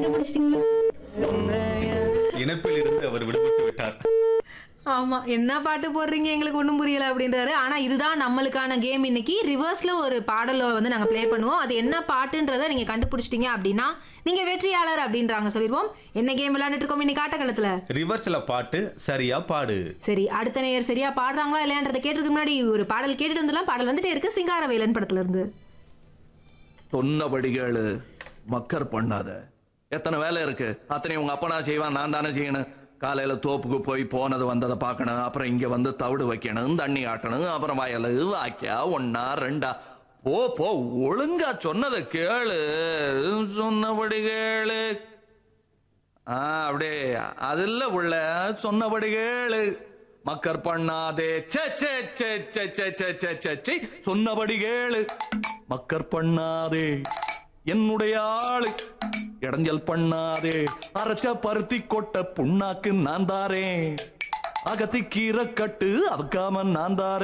கண்டுபிடிச்சிட்டீங்களா இணைப்பில் இருந்து அவர் விடுபட்டு விட்டார் ஆமா என்ன பாட்டு போடுறீங்க எங்களுக்கு ஒன்றும் புரியல அப்படின்றாரு ஆனா இதுதான் நம்மளுக்கான கேம் இன்னைக்கு ரிவர்ஸ்ல ஒரு பாடலை வந்து நாங்க ப்ளே பண்ணுவோம் அது என்ன பாட்டுன்றதை நீங்க கண்டுபிடிச்சிட்டீங்க அப்படின்னா நீங்க வெற்றியாளர் அப்படின்றாங்க சொல்லிடுவோம் என்ன கேம் விளையாண்டுட்டு இருக்கோம் இன்னைக்கு ஆட்டக்களத்துல ரிவர்ஸ்ல பாட்டு சரியா பாடு சரி அடுத்த நேயர் சரியா பாடுறாங்களா இல்லையான்றதை கேட்டதுக்கு முன்னாடி ஒரு பாடல் கேட்டுட்டு வந்துலாம் பாடல் வந்துட்டே இருக்கு சிங்காரவேலன் படத்துல இருந்து சொன்னபடி கேளு மக்கர் பண்ணாத எத்தனை வேலை இருக்கு அத்தனை உங்க அப்பனா செய்வான் நான் தானே செய்யணும் காலையில தோப்புக்கு போய் போனது வந்ததை பார்க்கணும் அப்புறம் இங்க வந்து தவிடு வைக்கணும் தண்ணி ஆட்டணும் அப்புறம் வயலு வாக்கியா ஒன்னா ரெண்டா போ போ ஒழுங்கா சொன்னதை கேளு சொன்னபடி கேளு ஆ அப்படியே அதில்ல உள்ள சொன்னபடி கேளு மக்கர் பண்ணாதே சே சே சே சே சே சே சே சே சே சொன்னபடி கேளு மக்கர் பண்ணாதே என்னுடைய ஆளு இடைஞ்சல் பண்ணாதே அரைச்ச பருத்தி கொட்ட புண்ணாக்கு நான் தாரேன் அகத்தி கீரை கட்டு அதுக்காம நான் தாரேன்